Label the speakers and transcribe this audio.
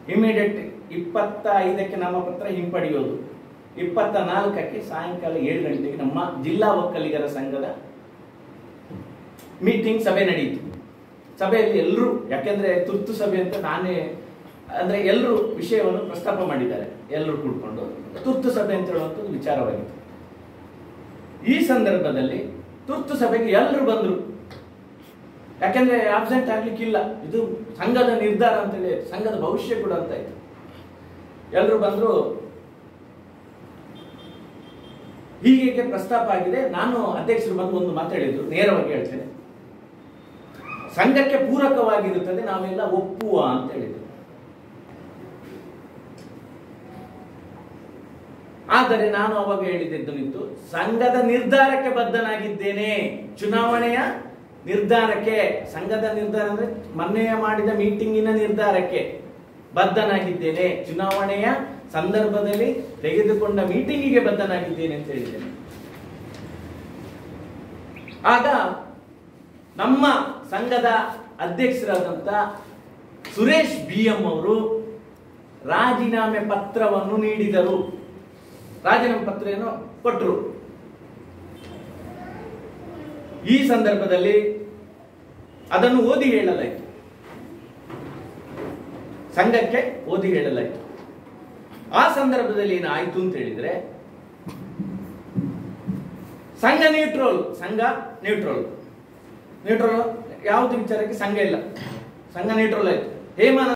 Speaker 1: immediate ಇಪ್ಪತ್ತ ಐದಕ್ಕೆ ನಾಮಪತ್ರ ಹಿಂಪಡೆಯೋದು ಇಪ್ಪತ್ತ ನಾಲ್ಕಕ್ಕೆ ಸಾಯಂಕಾಲ ಏಳು ಗಂಟೆಗೆ ನಮ್ಮ ಜಿಲ್ಲಾ ಒಕ್ಕಲಿಗರ ಸಂಘದ ಮೀಟಿಂಗ್ ಸಭೆ ನಡೆಯಿತು ಸಭೆಯಲ್ಲಿ ಎಲ್ಲರೂ ಯಾಕೆಂದ್ರೆ ತುರ್ತು ಸಭೆ ಅಂತ ನಾನೇ ಅಂದ್ರೆ ಎಲ್ಲರೂ ವಿಷಯವನ್ನು ಪ್ರಸ್ತಾಪ ಮಾಡಿದ್ದಾರೆ ಎಲ್ಲರೂ ಕೂಡ್ಕೊಂಡು ತುರ್ತು ಸಭೆ ಅಂತ ಹೇಳುವಂಥದ್ದು ವಿಚಾರವಾಗಿತ್ತು ಈ ಸಂದರ್ಭದಲ್ಲಿ ತುರ್ತು ಸಭೆಗೆ ಎಲ್ಲರೂ ಬಂದರು ಯಾಕೆಂದ್ರೆ ಆಬ್ಸೆಂಟ್ ಆಗ್ಲಿಕ್ಕಿಲ್ಲ ಇದು ಸಂಘದ ನಿರ್ಧಾರ ಅಂತೇಳಿ ಸಂಘದ ಭವಿಷ್ಯ ಕೂಡ ಅಂತ ಇತ್ತು ಎಲ್ಲರೂ ಬಂದ್ರು ಹೀಗೆ ಪ್ರಸ್ತಾಪ ಆಗಿದೆ ನಾನು ಅಧ್ಯಕ್ಷರು ಬಂದು ಒಂದು ಮಾತಾಡಿದ್ರು ನೇರವಾಗಿ ಹೇಳ್ತೇನೆ ಸಂಘಕ್ಕೆ ಪೂರಕವಾಗಿರುತ್ತದೆ ನಾವೆಲ್ಲ ಒಪ್ಪುವ ಅಂತ ಹೇಳಿದ್ರು ಆದರೆ ನಾನು ಅವಾಗ ಹೇಳಿದ್ದು ನಿಂತು ಸಂಘದ ನಿರ್ಧಾರಕ್ಕೆ ಬದ್ಧನಾಗಿದ್ದೇನೆ ಚುನಾವಣೆಯ ನಿರ್ಧಾರಕ್ಕೆ ಸಂಘದ ನಿರ್ಧಾರ ಅಂದ್ರೆ ಮೊನ್ನೆ ಮಾಡಿದ ಮೀಟಿಂಗಿನ ನಿರ್ಧಾರಕ್ಕೆ ಬದ್ಧನಾಗಿದ್ದೇನೆ ಚುನಾವಣೆಯ ಸಂದರ್ಭದಲ್ಲಿ ತೆಗೆದುಕೊಂಡ ಮೀಟಿಂಗಿಗೆ ಬದ್ಧನಾಗಿದ್ದೇನೆ ಅಂತ ಹೇಳಿದ್ದೇನೆ ಆಗ ನಮ್ಮ ಸಂಘದ ಅಧ್ಯಕ್ಷರಾದಂತ ಸುರೇಶ್ ಬಿ ಎಂ ಅವರು ರಾಜೀನಾಮೆ ಪತ್ರವನ್ನು ನೀಡಿದರು ರಾಜೀನಾಮೆ ಪತ್ರವನ್ನು ಕೊಟ್ಟರು ಈ ಸಂದರ್ಭದಲ್ಲಿ ಅದನ್ನು ಓದಿ ಹೇಳಲಾಯಿತು ಸಂಘಕ್ಕೆ ಓದಿ ಹೇಳಲಾಯಿತು ಆ ಸಂದರ್ಭದಲ್ಲಿ ಏನಾಯ್ತು ಅಂತ ಹೇಳಿದ್ರೆ ಸಂಘ ನ್ಯೂಟ್ರೋಲ್ ಸಂಘ ನ್ಯೂಟ್ರೋಲ್ ನ್ಯೂಟ್ರೋಲ್ ಯಾವ್ದು ವಿಚಾರಕ್ಕೆ ಸಂಘ ಇಲ್ಲ ಸಂಘ ನ್ಯೂಟ್ರೋಲ್ ಆಯ್ತು ಹೇಮಾ